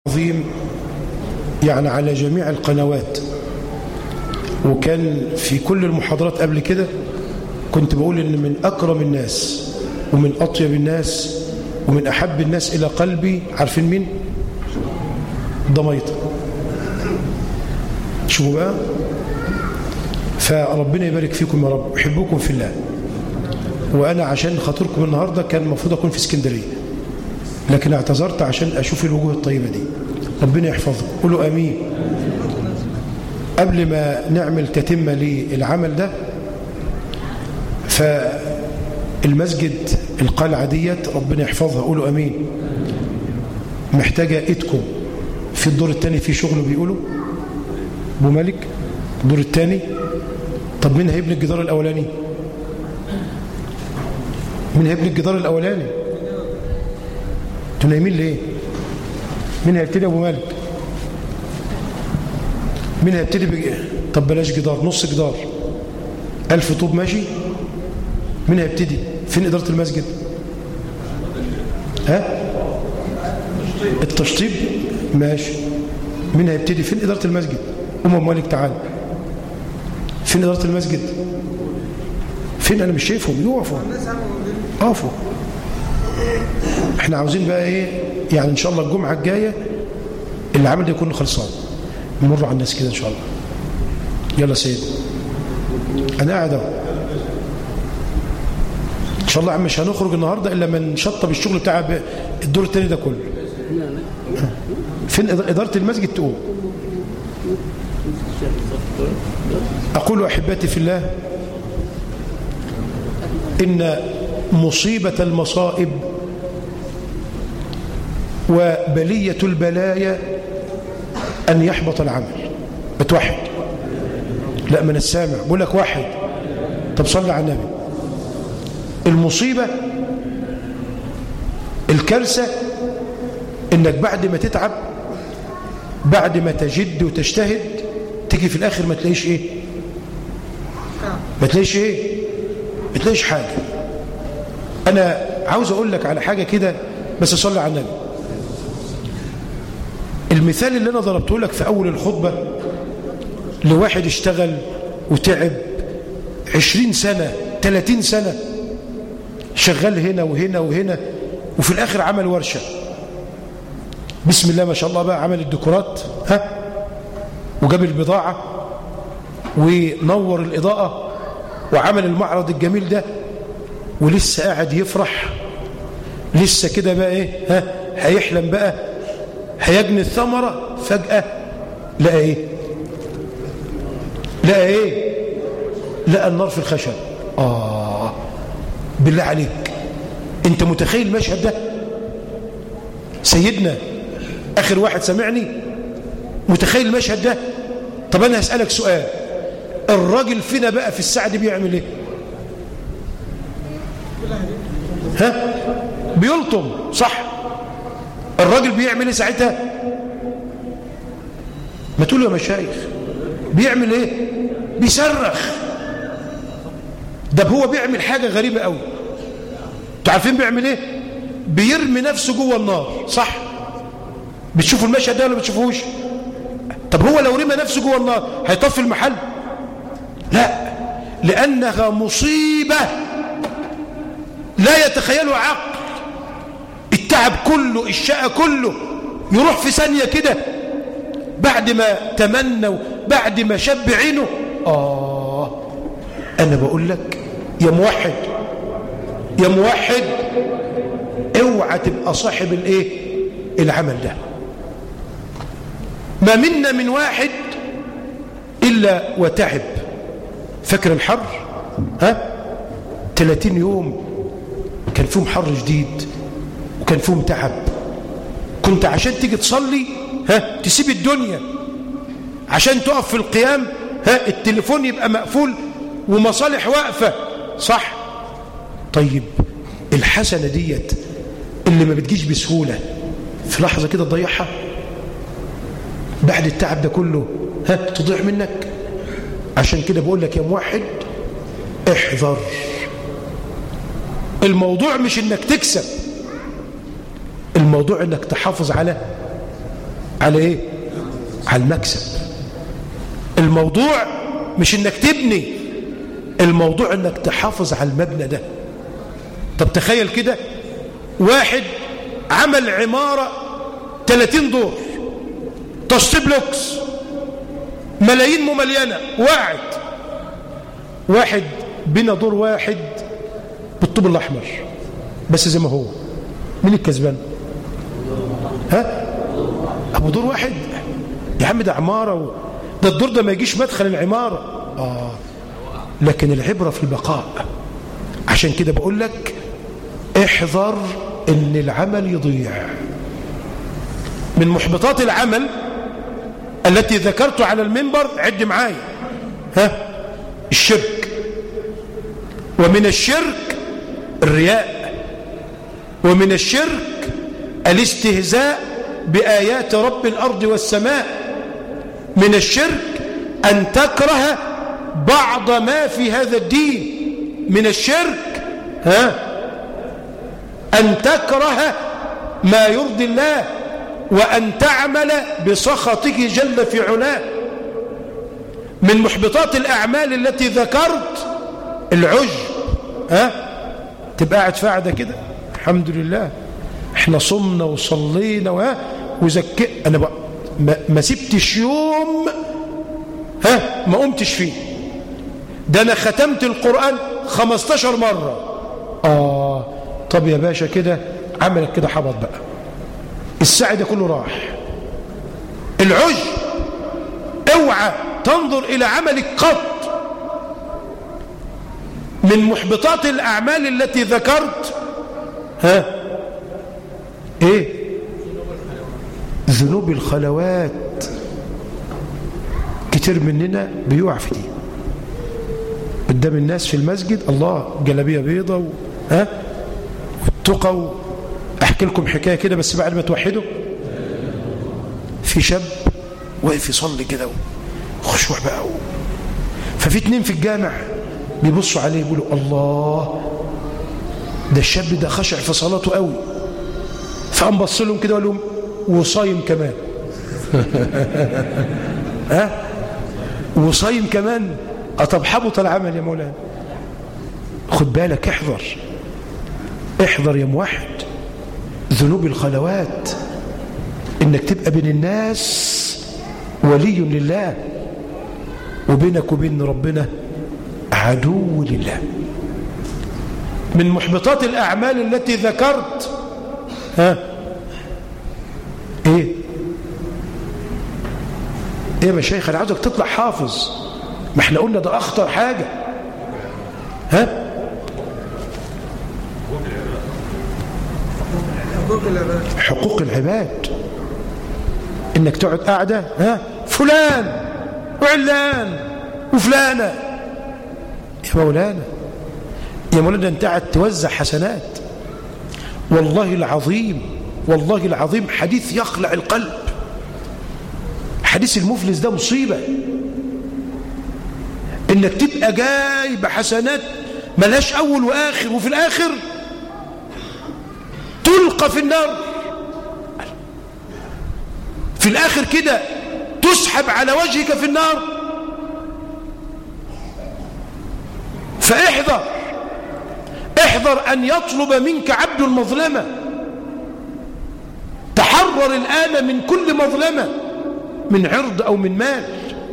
عظيم يعني على جميع القنوات وكان في كل المحاضرات قبل كده كنت بقول ان من اكرم الناس ومن اطيب الناس ومن احب الناس الى قلبي عارفين مين ضميطه شوفوا بقى فربنا يبارك فيكم يا رب احبكم في الله وانا عشان خاطركم النهارده كان المفروض اكون في اسكندريه لكن اعتذرت عشان اشوف الوجوه الطيبه دي ربنا يحفظكم قولوا امين قبل ما نعمل تتمه للعمل ده فالمسجد القلعه ديت ربنا يحفظها قولوا امين محتاجه ايدكم في الدور الثاني في شغل بيقولوا ابو مالك الدور الثاني طب مين هيبني الجدار الاولاني مين هيبني الجدار الاولاني انتوا نايمين ليه مين هيبتدي ابو مالك مين هيبتدي بج... طب بلاش جدار نص جدار ألف طوب ماشي مين هيبتدي فين إدارة المسجد ها التشطيب ماشي مين هيبتدي فين إدارة المسجد أم أم مالك تعال فين إدارة المسجد فين أنا مش شايفهم يقفوا اقفوا احنا عاوزين بقى ايه يعني ان شاء الله الجمعه الجايه العمل ده يكون خلصان نمر على الناس كده ان شاء الله يلا سيد انا قاعد اهو ان شاء الله يا عم مش هنخرج النهارده الا من شطب الشغل بتاع الدور الثاني ده كله فين اداره المسجد تقوم اقول احبتي في الله ان مصيبه المصائب وبلية البلايا أن يحبط العمل بتوحد لا من السامع بقول لك واحد طب صلي على النبي المصيبة الكارثة انك بعد ما تتعب بعد ما تجد وتجتهد تيجي في الاخر ما تلاقيش ايه ما تلاقيش ايه ما تلاقيش حاجة انا عاوز اقول لك على حاجة كده بس صلي على النبي المثال اللي أنا ضربته لك في أول الخطبة لواحد اشتغل وتعب عشرين سنة ثلاثين سنة شغال هنا وهنا وهنا وفي الآخر عمل ورشة بسم الله ما شاء الله بقى عمل الديكورات ها وجاب البضاعة ونور الإضاءة وعمل المعرض الجميل ده ولسه قاعد يفرح لسه كده بقى ايه ها هيحلم بقى هيجني الثمرة فجأة لقى ايه لقى ايه لقى النار في الخشب آه بالله عليك انت متخيل المشهد ده سيدنا اخر واحد سمعني متخيل المشهد ده طب انا هسألك سؤال الراجل فينا بقى في الساعة دي بيعمل ايه ها بيلطم صح الراجل بيعمل ايه ساعتها ما تقولوا يا مشايخ بيعمل ايه بيصرخ ده هو بيعمل حاجة غريبة قوي انتوا عارفين بيعمل ايه بيرمي نفسه جوه النار صح بتشوفوا المشهد ده ولا ما بتشوفوش طب هو لو رمى نفسه جوه النار هيطفي المحل لا لأنها مصيبة لا يتخيلها عقل التعب كله الشقى كله يروح في ثانية كده بعد ما تمنى بعد ما شب عينه آه أنا بقول لك يا موحد يا موحد اوعى تبقى صاحب الايه العمل ده ما منا من واحد إلا وتعب فاكر الحر ها 30 يوم كان فيهم حر شديد وكان فيهم تعب كنت عشان تيجي تصلي ها تسيب الدنيا عشان تقف في القيام ها التليفون يبقى مقفول ومصالح واقفة صح طيب الحسنة ديت اللي ما بتجيش بسهولة في لحظة كده تضيعها بعد التعب ده كله ها تضيع منك عشان كده بقول لك يا موحد احذر الموضوع مش انك تكسب الموضوع انك تحافظ على على ايه على المكسب الموضوع مش انك تبني الموضوع انك تحافظ على المبنى ده طب تخيل كده واحد عمل عمارة 30 دور تشطيب لوكس ملايين مملينة وقعت واحد بنا دور واحد بالطوب الأحمر بس زي ما هو مين الكسبان ها أبو دور واحد يا عم ده عمارة و... ده الدور ده ما يجيش مدخل العمارة آه لكن العبرة في البقاء عشان كده بقول لك احذر ان العمل يضيع من محبطات العمل التي ذكرت على المنبر عد معايا ها الشرك ومن الشرك الرياء ومن الشرك الاستهزاء بآيات رب الأرض والسماء من الشرك أن تكره بعض ما في هذا الدين من الشرك ها أن تكره ما يرضي الله وأن تعمل بسخطه جل في علاه من محبطات الأعمال التي ذكرت العجب ها تبقى قاعد في قاعده كده الحمد لله احنا صمنا وصلينا وها وزكي انا بقى ما, ما سبتش يوم ها ما قمتش فيه ده انا ختمت القرآن 15 مرة اه طب يا باشا كده عملك كده حبط بقى السعي ده كله راح العجب اوعى تنظر الى عملك قط من محبطات الاعمال التي ذكرت ها ايه ذنوب الخلوات كتير مننا بيقع في دي قدام الناس في المسجد الله جلابيه بيضة و... ها والتقى و... احكي لكم حكايه كده بس بعد ما توحدوا في شاب واقف يصلي كده خشوع بقى و... ففي اتنين في الجامع بيبصوا عليه يقولوا الله ده الشاب ده خشع في صلاته قوي فقام بص لهم كده وقال لهم وصايم كمان ها وصايم كمان طب حبط العمل يا مولانا خد بالك احذر احذر يا موحد ذنوب الخلوات انك تبقى بين الناس ولي لله وبينك وبين ربنا عدو لله من محبطات الأعمال التي ذكرت ها ايه ايه يا مشايخ انا عاوزك تطلع حافظ ما احنا قلنا ده اخطر حاجة ها حقوق العباد انك تقعد قاعدة ها فلان وعلان وفلانة يا مولانا يا مولانا انت قاعد توزع حسنات والله العظيم والله العظيم حديث يخلع القلب حديث المفلس ده مصيبة انك تبقى جاي بحسنات ملهاش اول واخر وفي الاخر تلقى في النار في الاخر كده تسحب على وجهك في النار فاحذر احذر أن يطلب منك عبد المظلمة تحرر الآن من كل مظلمة من عرض أو من مال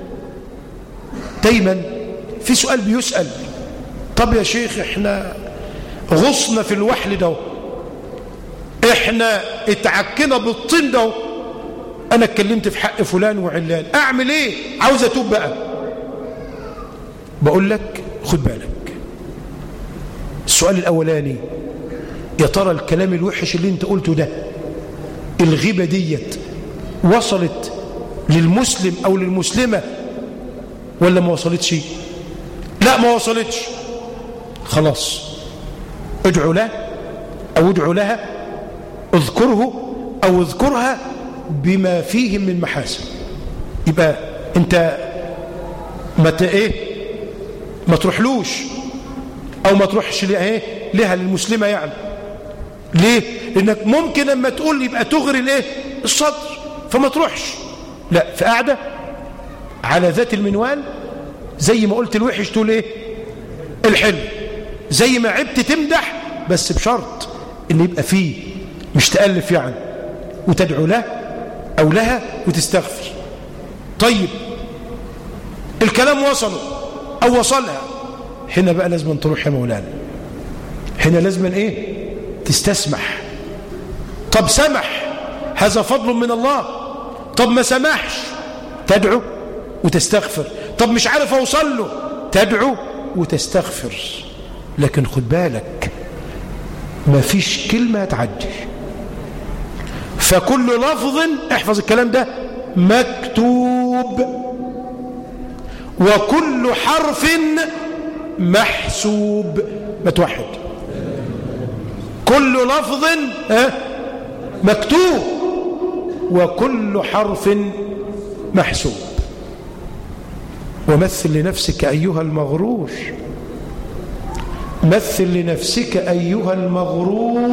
دايما في سؤال بيسأل طب يا شيخ احنا غصنا في الوحل ده احنا اتعكنا بالطين ده انا اتكلمت في حق فلان وعلان اعمل ايه عاوز اتوب بقى بقول لك خد بالك السؤال الأولاني يا ترى الكلام الوحش اللي انت قلته ده الغيبة ديت وصلت للمسلم أو للمسلمة ولا ما وصلتش لا ما وصلتش خلاص ادعو له أو ادعو لها اذكره أو اذكرها بما فيه من محاسن يبقى انت ما ايه ما تروحلوش او ما تروحش لها لها للمسلمه يعني ليه لانك ممكن لما تقول يبقى تغري الايه الصدر فما تروحش لا في قاعدة على ذات المنوال زي ما قلت الوحش تقول ايه الحلو زي ما عبت تمدح بس بشرط ان يبقى فيه مش تألف يعني وتدعو له او لها وتستغفر طيب الكلام وصله او وصلها هنا بقى لازم تروح يا مولانا هنا لازم ايه تستسمح طب سمح هذا فضل من الله طب ما سمحش تدعو وتستغفر طب مش عارف اوصل له تدعو وتستغفر لكن خد بالك ما فيش كلمة تعدي فكل لفظ احفظ الكلام ده مكتوب وكل حرف محسوب ما توحد كل لفظ مكتوب وكل حرف محسوب ومثل لنفسك أيها المغرور مثل لنفسك أيها المغرور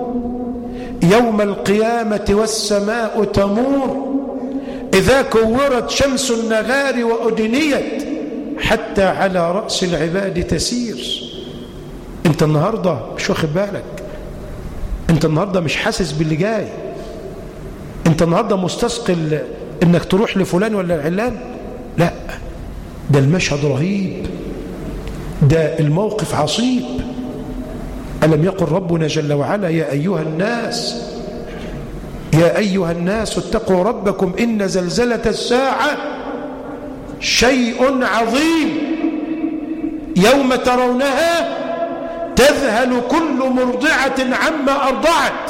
يوم القيامة والسماء تمور إذا كورت شمس النغار وأدنيت حتى على رأس العباد تسير انت النهاردة مش واخد بالك انت النهاردة مش حاسس باللي جاي انت النهاردة مستثقل انك تروح لفلان ولا العلان لا ده المشهد رهيب ده الموقف عصيب ألم يقل ربنا جل وعلا يا أيها الناس يا أيها الناس اتقوا ربكم إن زلزلة الساعة شيء عظيم يوم ترونها تذهل كل مرضعة عما أرضعت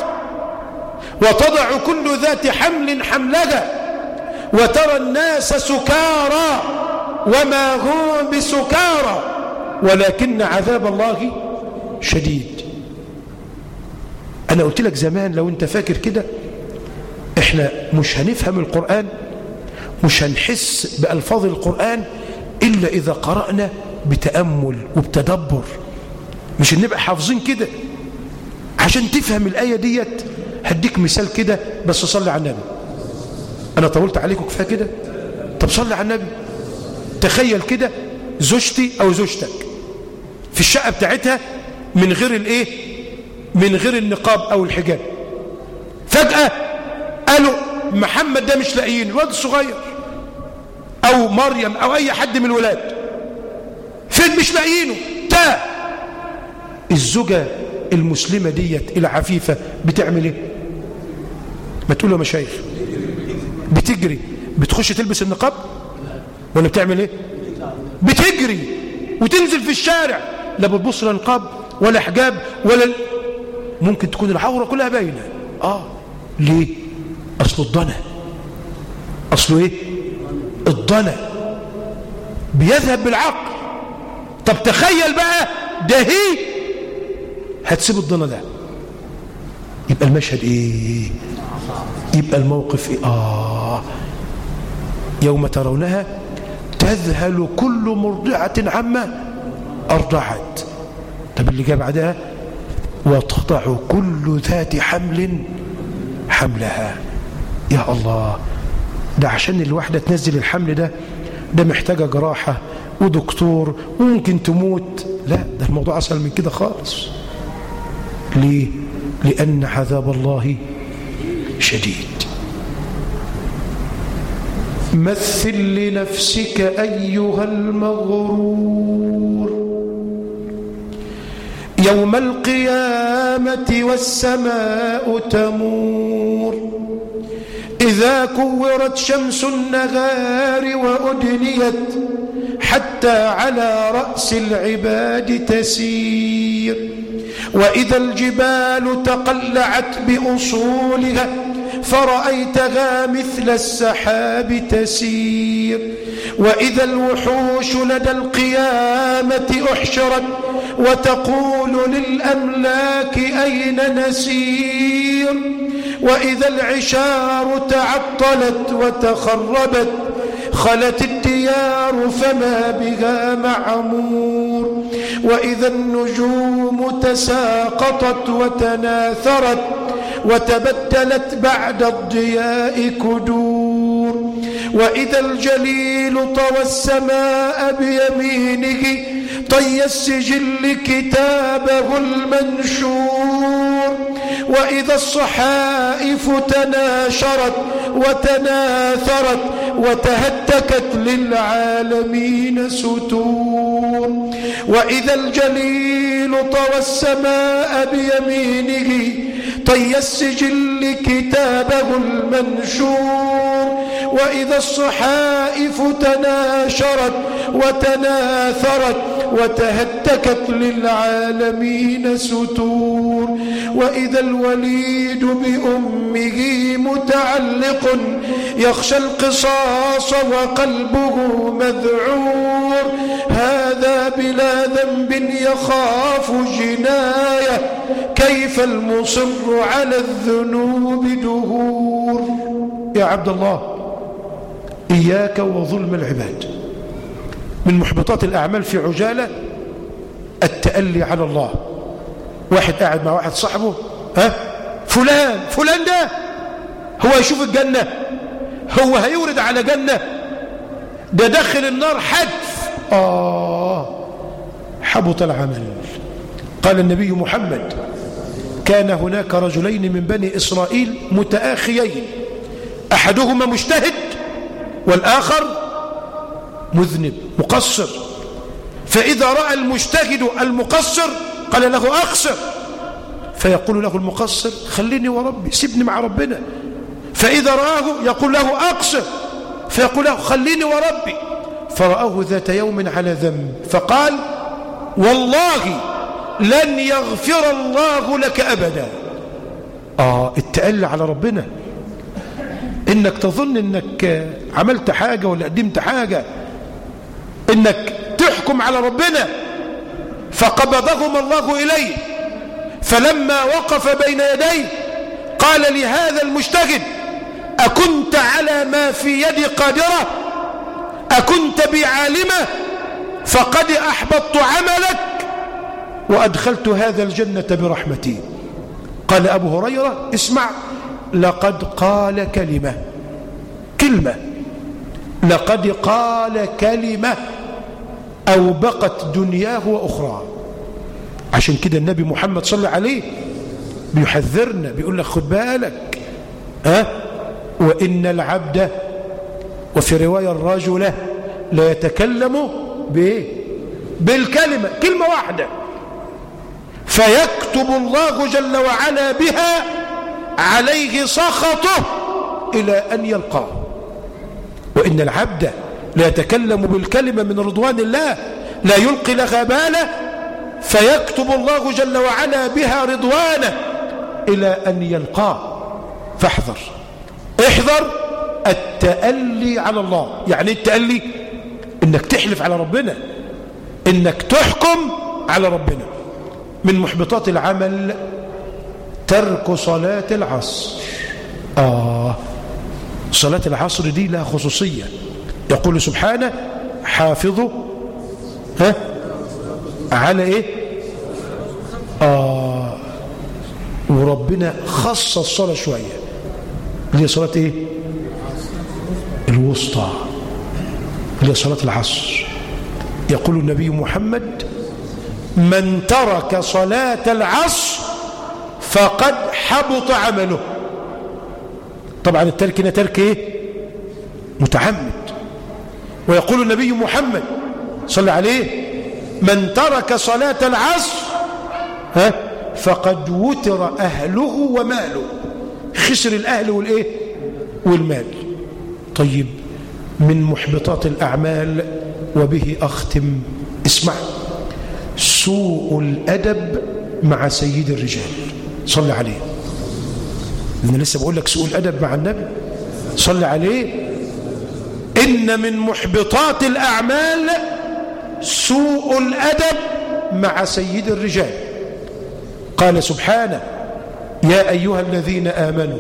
وتضع كل ذات حمل حملها وترى الناس سكارى وما هم بسكارى ولكن عذاب الله شديد أنا قلت لك زمان لو أنت فاكر كده إحنا مش هنفهم القرآن مش هنحس بألفاظ القرآن إلا إذا قرأنا بتأمل وبتدبر مش نبقى حافظين كده عشان تفهم الآية ديت هديك مثال كده بس صلي على النبي أنا طولت عليكم كفاية كده طب صلي على النبي تخيل كده زوجتي أو زوجتك في الشقة بتاعتها من غير الايه من غير النقاب أو الحجاب فجأة قالوا محمد ده مش لاقيين الواد الصغير أو مريم أو أي حد من الولاد فين مش لاقيينه تا الزوجة المسلمة ديت العفيفة بتعمل ايه ما تقول له مشايخ بتجري بتخش تلبس النقاب ولا بتعمل ايه بتجري وتنزل في الشارع لا بتبص لا نقاب ولا حجاب ولا ال... ممكن تكون العورة كلها باينة اه ليه اصله الضنا اصله ايه الضنا بيذهب بالعقل طب تخيل بقى ده هي هتسيب الضنا ده يبقى المشهد ايه يبقى الموقف ايه اه يوم ترونها تذهل كل مرضعة عما أرضعت طب اللي جاء بعدها وتضع كل ذات حمل حملها يا الله ده عشان الواحدة تنزل الحمل ده ده محتاجة جراحة ودكتور وممكن تموت لا ده الموضوع أسهل من كده خالص ليه؟ لأن عذاب الله شديد مثل لنفسك أيها المغرور يوم القيامة والسماء تمور إذا كورت شمس النغار وأدنيت حتى على رأس العباد تسير وإذا الجبال تقلعت بأصولها فرأيتها مثل السحاب تسير وإذا الوحوش لدى القيامة أحشرت وتقول للأملاك أين نسير وإذا العشار تعطلت وتخربت خلت الديار فما بها معمور وإذا النجوم تساقطت وتناثرت وتبدلت بعد الضياء كدور وإذا الجليل طوى السماء بيمينه طي السجل كتابه المنشور وإذا الصحائف تناشرت وتناثرت وتهتكت للعالمين ستور وإذا الجليل طوى السماء بيمينه طي السجل كتابه المنشور وإذا الصحائف تناشرت وتناثرت وتهتكت للعالمين ستور وإذا الوليد بأمه متعلق يخشى القصاص وقلبه مذعور هذا بلا ذنب يخاف جناية كيف المصر على الذنوب دهور يا عبد الله إياك وظلم العباد من محبطات الأعمال في عجالة التألي على الله واحد قاعد مع واحد صاحبه ها فلان فلان ده هو يشوف الجنة هو هيورد على جنة ده دخل النار حدث آه حبط العمل قال النبي محمد كان هناك رجلين من بني إسرائيل متآخيين أحدهما مجتهد والآخر مذنب مقصر فإذا رأى المجتهد المقصر قال له أقصر فيقول له المقصر خليني وربي سيبني مع ربنا فإذا رآه يقول له أقصر فيقول له خليني وربي فرآه ذات يوم على ذنب فقال والله لن يغفر الله لك أبدا آه التألي على ربنا إنك تظن إنك عملت حاجة ولا قدمت حاجة إنك تحكم على ربنا فقبضهم الله إليه فلما وقف بين يديه قال لهذا المجتهد أكنت على ما في يدي قادرة أكنت بعالمة فقد أحبطت عملك وأدخلت هذا الجنة برحمتي قال أبو هريرة اسمع لقد قال كلمة كلمة لقد قال كلمة أوبقت دنياه وأخرى عشان كده النبي محمد صلى عليه بيحذرنا بيقول لك خد بالك ها وإن العبد وفي رواية الرجل لا يتكلم بإيه بالكلمة كلمة واحدة فيكتب الله جل وعلا بها عليه سخطه إلى أن يلقاه وإن العبد لا يتكلم بالكلمة من رضوان الله لا يلقي لها باله فيكتب الله جل وعلا بها رضوانه إلى أن يلقاه فاحذر احذر التألي على الله يعني التألي انك تحلف على ربنا انك تحكم على ربنا من محبطات العمل ترك صلاة العصر آه صلاة العصر دي لها خصوصية يقول سبحانه حافظوا ها على ايه آه وربنا خص الصلاة شوية اللي هي صلاة ايه الوسطى اللي هي صلاة العصر يقول النبي محمد من ترك صلاة العصر فقد حبط عمله طبعا الترك هنا ترك ايه متعمد ويقول النبي محمد صلى عليه من ترك صلاة العصر ها فقد وتر أهله وماله خسر الأهل والإيه والمال طيب من محبطات الأعمال وبه أختم اسمع سوء الأدب مع سيد الرجال صلى عليه أنا لسه بقول لك سوء الأدب مع النبي صلى عليه إن من محبطات الأعمال سوء الأدب مع سيد الرجال قال سبحانه يا أيها الذين آمنوا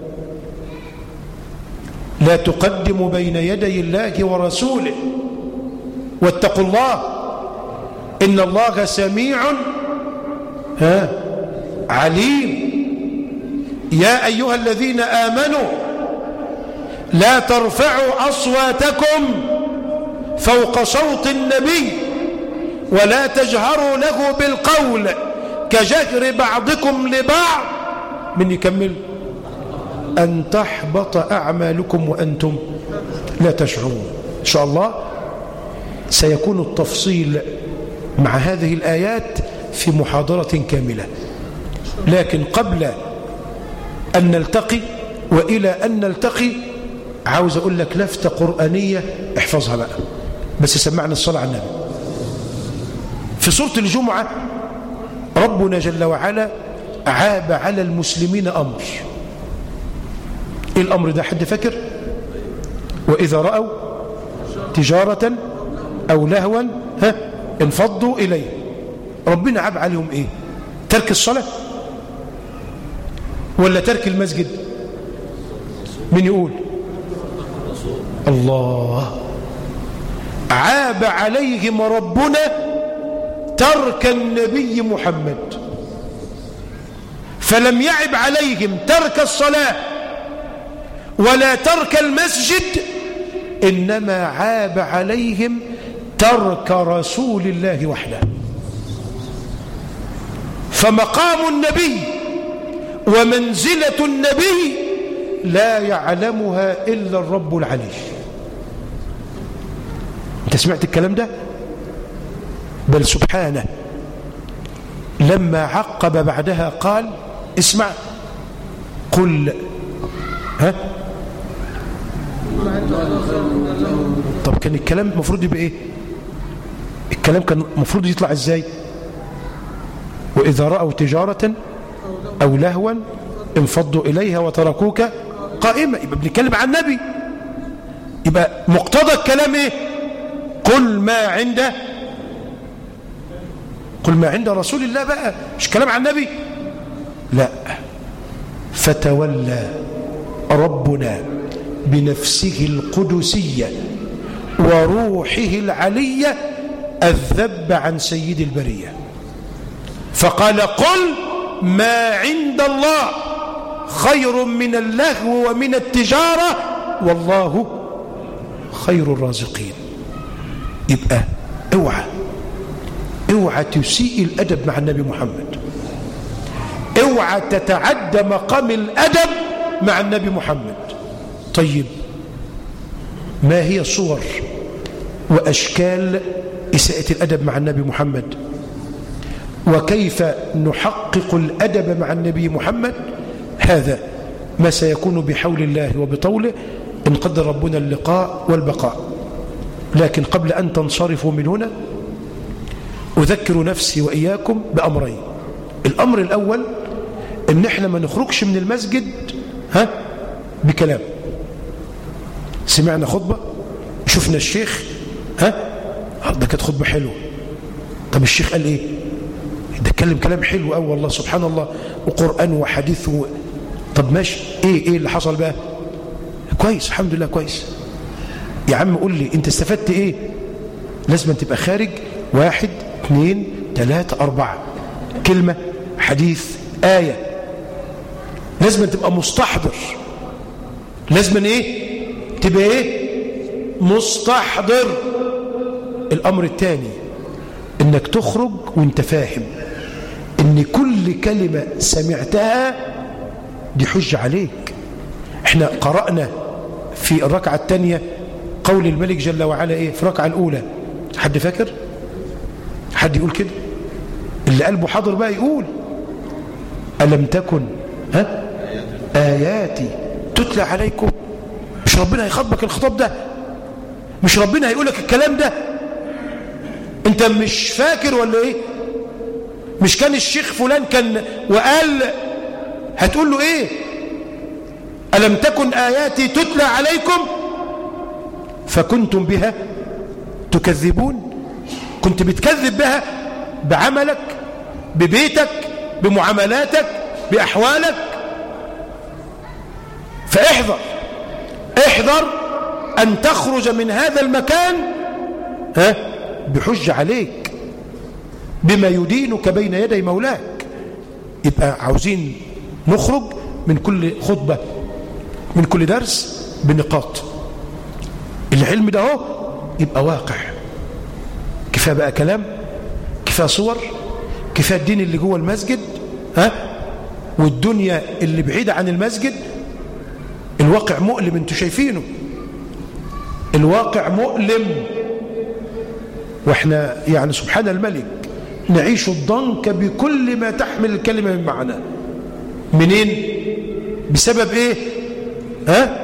لا تقدموا بين يدي الله ورسوله واتقوا الله إن الله سميع ها عليم يا أيها الذين آمنوا لا ترفعوا أصواتكم فوق صوت النبي ولا تجهروا له بالقول كجهر بعضكم لبعض من يكمل أن تحبط أعمالكم وأنتم لا تشعرون إن شاء الله سيكون التفصيل مع هذه الآيات في محاضرة كاملة لكن قبل أن نلتقي وإلى أن نلتقي عاوز أقول لك لفتة قرآنية احفظها بقى بس سمعنا الصلاة على النبي في سورة الجمعة ربنا جل وعلا عاب على المسلمين أمر إيه الأمر ده حد فاكر وإذا رأوا تجارة أو لهوا ها انفضوا إليه ربنا عاب عليهم إيه ترك الصلاة ولا ترك المسجد من يقول الله عاب عليهم ربنا ترك النبي محمد فلم يعب عليهم ترك الصلاة ولا ترك المسجد إنما عاب عليهم ترك رسول الله وحده فمقام النبي ومنزلة النبي لا يعلمها إلا الرب العلي انت سمعت الكلام ده بل سبحانه لما عقب بعدها قال اسمع قل ها طب كان الكلام المفروض يبقى ايه الكلام كان المفروض يطلع ازاي واذا راوا تجاره او لهوا انفضوا اليها وتركوك قائمه يبقى بنتكلم عن النبي يبقى مقتضى الكلام ايه قل ما عنده قل ما عند رسول الله بقى مش كلام عن النبي لا فتولى ربنا بنفسه القدسية وروحه العلية الذب عن سيد البرية فقال قل ما عند الله خير من اللهو ومن التجارة والله خير الرازقين يبقى اوعى اوعى تسيء الأدب مع النبي محمد اوعى تتعدى مقام الأدب مع النبي محمد طيب ما هي صور وأشكال إساءة الأدب مع النبي محمد وكيف نحقق الأدب مع النبي محمد هذا ما سيكون بحول الله وبطوله إن قدر ربنا اللقاء والبقاء لكن قبل أن تنصرفوا من هنا أذكر نفسي وإياكم بأمرين الأمر الأول إن إحنا ما نخرجش من المسجد ها بكلام سمعنا خطبة شفنا الشيخ ها ده كانت خطبة حلوة طب الشيخ قال إيه ده اتكلم كلام حلو قوي والله سبحان الله وقرآن وحديث و... طب ماشي ايه ايه اللي حصل بقى كويس الحمد لله كويس يا عم قول لي انت استفدت ايه لازم تبقى خارج واحد اثنين ثلاثة أربعة كلمة حديث آية لازم تبقى مستحضر لازم ايه تبقى ايه مستحضر الأمر الثاني انك تخرج وانت فاهم ان كل كلمة سمعتها دي حجة عليك احنا قرأنا في الركعة الثانية قول الملك جل وعلا ايه في الركعة الأولى حد فاكر حد يقول كده اللي قلبه حاضر بقى يقول ألم تكن ها آياتي تتلى عليكم مش ربنا هيخاطبك الخطاب ده مش ربنا هيقولك الكلام ده انت مش فاكر ولا ايه مش كان الشيخ فلان كان وقال هتقول له ايه ألم تكن آياتي تتلى عليكم فكنتم بها تكذبون كنت بتكذب بها بعملك ببيتك بمعاملاتك بأحوالك فاحذر احذر أن تخرج من هذا المكان ها بحج عليك بما يدينك بين يدي مولاك يبقى عاوزين نخرج من كل خطبة من كل درس بنقاط العلم ده هو يبقى واقع كفاية بقى كلام كفاية صور كفاية الدين اللي جوه المسجد ها والدنيا اللي بعيدة عن المسجد الواقع مؤلم انتوا شايفينه الواقع مؤلم واحنا يعني سبحان الملك نعيش الضنك بكل ما تحمل الكلمة من معنى منين بسبب ايه ها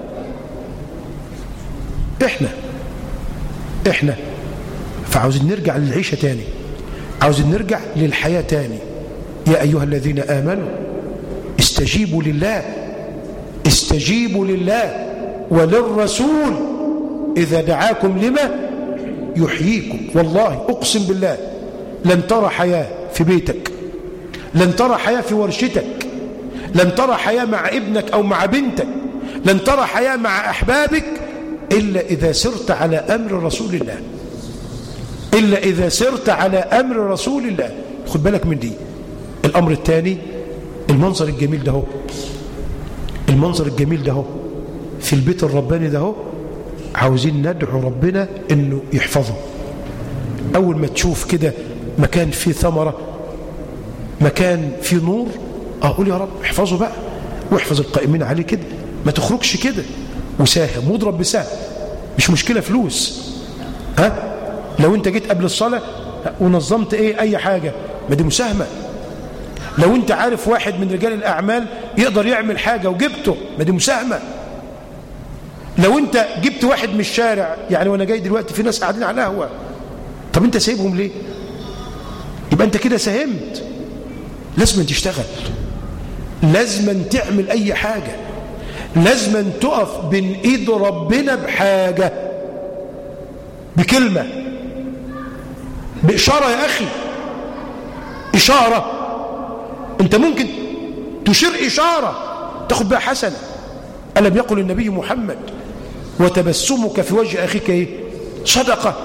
احنا احنا فعاوزين نرجع للعيشة تاني عاوزين نرجع للحياة تاني يا أيها الذين آمنوا استجيبوا لله استجيبوا لله وللرسول إذا دعاكم لما يحييكم والله أقسم بالله لن ترى حياة في بيتك لن ترى حياة في ورشتك لن ترى حياة مع ابنك أو مع بنتك لن ترى حياة مع أحبابك إلا إذا سرت على أمر رسول الله إلا إذا سرت على أمر رسول الله خد بالك من دي الأمر الثاني المنظر الجميل ده هو المنظر الجميل ده هو في البيت الرباني ده هو عاوزين ندعو ربنا انه يحفظه اول ما تشوف كده مكان فيه ثمرة مكان فيه نور اقول يا رب احفظه بقى واحفظ القائمين عليه كده ما تخرجش كده وساهم واضرب بسهم مش مشكلة فلوس ها لو انت جيت قبل الصلاة ونظمت ايه اي حاجة ما دي مساهمة لو انت عارف واحد من رجال الاعمال يقدر يعمل حاجة وجبته ما دي مساهمة لو انت جبت واحد من الشارع يعني وانا جاي دلوقتي في ناس قاعدين على قهوة طب انت سايبهم ليه يبقى انت كده ساهمت لازم تشتغل لازم تعمل اي حاجة لازم تقف بين ايد ربنا بحاجة بكلمة بإشارة يا أخي إشارة أنت ممكن تشير إشارة تاخد بها حسنة ألم يقل النبي محمد وتبسمك في وجه أخيك إيه؟ صدقة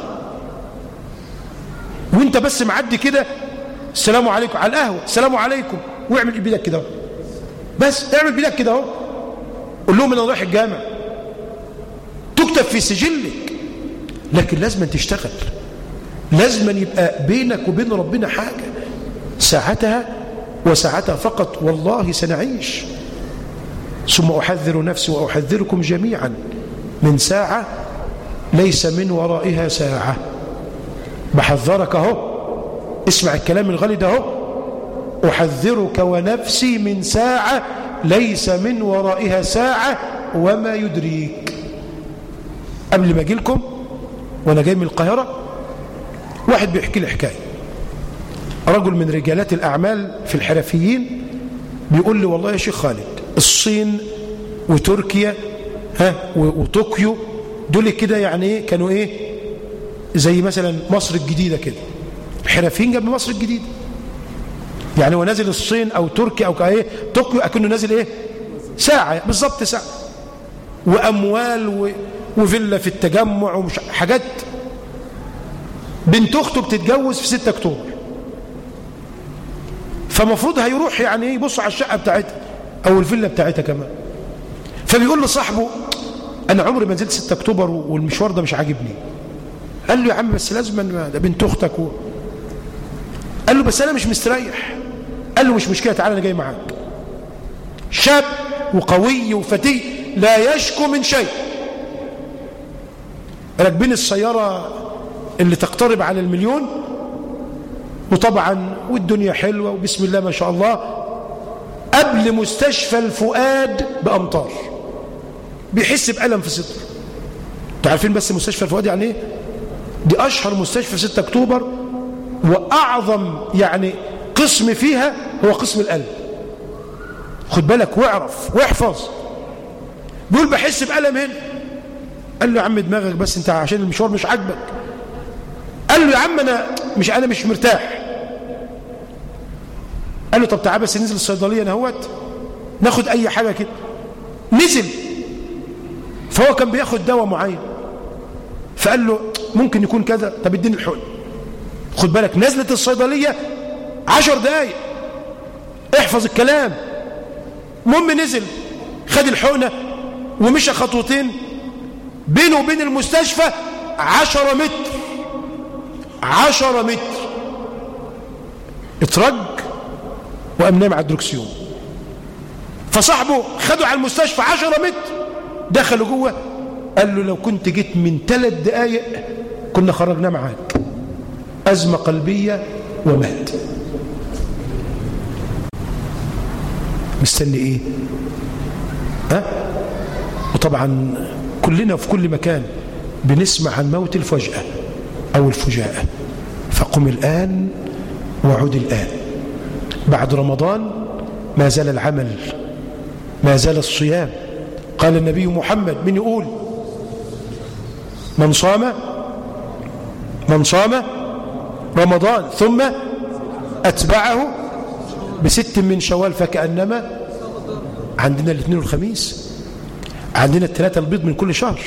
وانت بس معدي كده السلام عليكم على القهوة السلام عليكم واعمل بيدك كده بس اعمل بيدك كده اهو قول لهم انا رايح الجامع تكتب في سجلك لكن لازم تشتغل لازم يبقى بينك وبين ربنا حاجة ساعتها وساعتها فقط والله سنعيش ثم أحذر نفسي وأحذركم جميعا من ساعة ليس من ورائها ساعة بحذرك اهو اسمع الكلام الغالي ده اهو أحذرك ونفسي من ساعة ليس من ورائها ساعة وما يدريك قبل ما اجي لكم وانا جاي من القاهرة واحد بيحكي لي حكاية رجل من رجالات الأعمال في الحرفيين بيقول لي والله يا شيخ خالد الصين وتركيا ها وطوكيو دول كده يعني ايه كانوا ايه زي مثلا مصر الجديدة كده الحرفيين جنب مصر الجديدة يعني هو نازل الصين او تركيا او ايه طوكيو اكنه نازل ايه ساعة بالظبط ساعة واموال و... وفيلا في التجمع ومش حاجات بنت اخته بتتجوز في 6 اكتوبر فمفروض هيروح يعني ايه يبص على الشقه بتاعتها او الفيلا بتاعتها كمان فبيقول لصاحبه انا عمري ما نزلت 6 اكتوبر والمشوار ده مش عاجبني قال له يا عم بس لازم ده بنت اختك و... قال له بس انا مش مستريح قال له مش مشكله تعالى انا جاي معاك شاب وقوي وفتي لا يشكو من شيء راكبين السياره اللي تقترب على المليون وطبعا والدنيا حلوة وبسم الله ما شاء الله قبل مستشفى الفؤاد بأمطار بيحس بألم في صدره انتوا عارفين بس مستشفى الفؤاد يعني ايه دي أشهر مستشفى في 6 أكتوبر وأعظم يعني قسم فيها هو قسم القلب خد بالك واعرف واحفظ بيقول بحس بألم هنا قال له يا عم دماغك بس انت عشان المشوار مش عاجبك قال له يا عم انا مش انا مش مرتاح قال له طب تعال بس ننزل الصيدليه انا اهوت ناخد اي حاجه كده نزل فهو كان بياخد دواء معين فقال له ممكن يكون كذا طب اديني الحقن خد بالك نزلت الصيدليه عشر دقايق احفظ الكلام المهم نزل خد الحقنة ومشى خطوتين بينه وبين المستشفى عشرة متر عشرة متر اترج وقام نام على الدركسيون فصاحبه خده على المستشفى عشرة متر دخلوا جوه قال له لو كنت جيت من ثلاث دقايق كنا خرجنا معاك أزمة قلبية ومات مستني ايه ها وطبعا كلنا في كل مكان بنسمع عن موت الفجأة أو الفجاءة فقم الآن وعد الآن بعد رمضان ما زال العمل ما زال الصيام قال النبي محمد من يقول من صام من صام رمضان ثم أتبعه بست من شوال فكأنما عندنا الاثنين والخميس عندنا الثلاثة البيض من كل شهر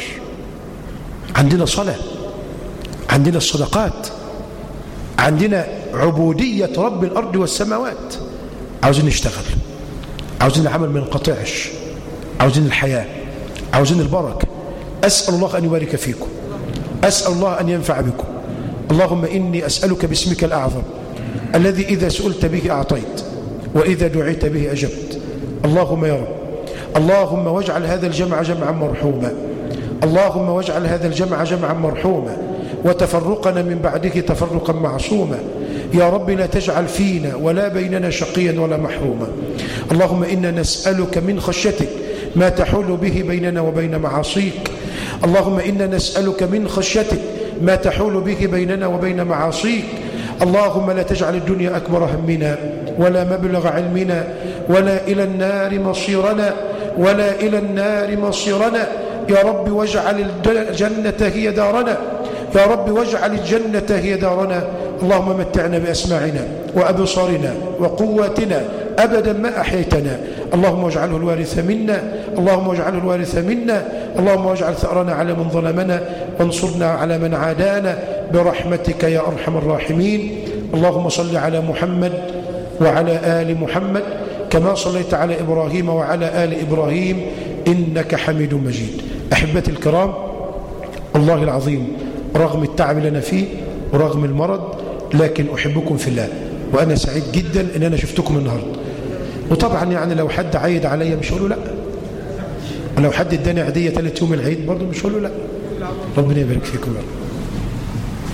عندنا صلاة عندنا الصدقات عندنا عبودية رب الأرض والسماوات عاوزين نشتغل عاوزين العمل ما ينقطعش عاوزين الحياة عاوزين البركة أسأل الله أن يبارك فيكم أسأل الله أن ينفع بكم اللهم إني أسألك باسمك الأعظم الذي إذا سئلت به أعطيت وإذا دعيت به أجبت اللهم يا رب اللهم واجعل هذا الجمع جمعا مرحوما اللهم واجعل هذا الجمع جمعا مرحوما وتفرقنا من بعده تفرقا معصوما يا رب لا تجعل فينا ولا بيننا شقيا ولا محروما اللهم إنا نسألك من خشيتك ما تحول به بيننا وبين معاصيك اللهم إنا نسألك من خشيتك ما تحول به بيننا وبين معاصيك اللهم لا تجعل الدنيا أكبر همنا ولا مبلغ علمنا ولا إلى النار مصيرنا ولا إلى النار مصيرنا يا رب واجعل الجنة هي دارنا يا رب واجعل الجنة هي دارنا اللهم متعنا بأسماعنا وأبصارنا وقواتنا أبدا ما أحيتنا اللهم واجعله الوارث منا اللهم واجعله الوارث منا اللهم واجعل ثأرنا على من ظلمنا وانصرنا على من عادانا برحمتك يا أرحم الراحمين اللهم صل على محمد وعلى آل محمد كما صليت على إبراهيم وعلى آل إبراهيم إنك حميد مجيد أحبتي الكرام الله العظيم رغم التعب لنا فيه ورغم المرض لكن أحبكم في الله وأنا سعيد جدا أن أنا شفتكم النهاردة وطبعا يعني لو حد عايد عليا مش هقول له لا ولو حد اداني عيدية ثالث يوم العيد برضه مش هقول له لا ربنا يبارك فيكم يا رب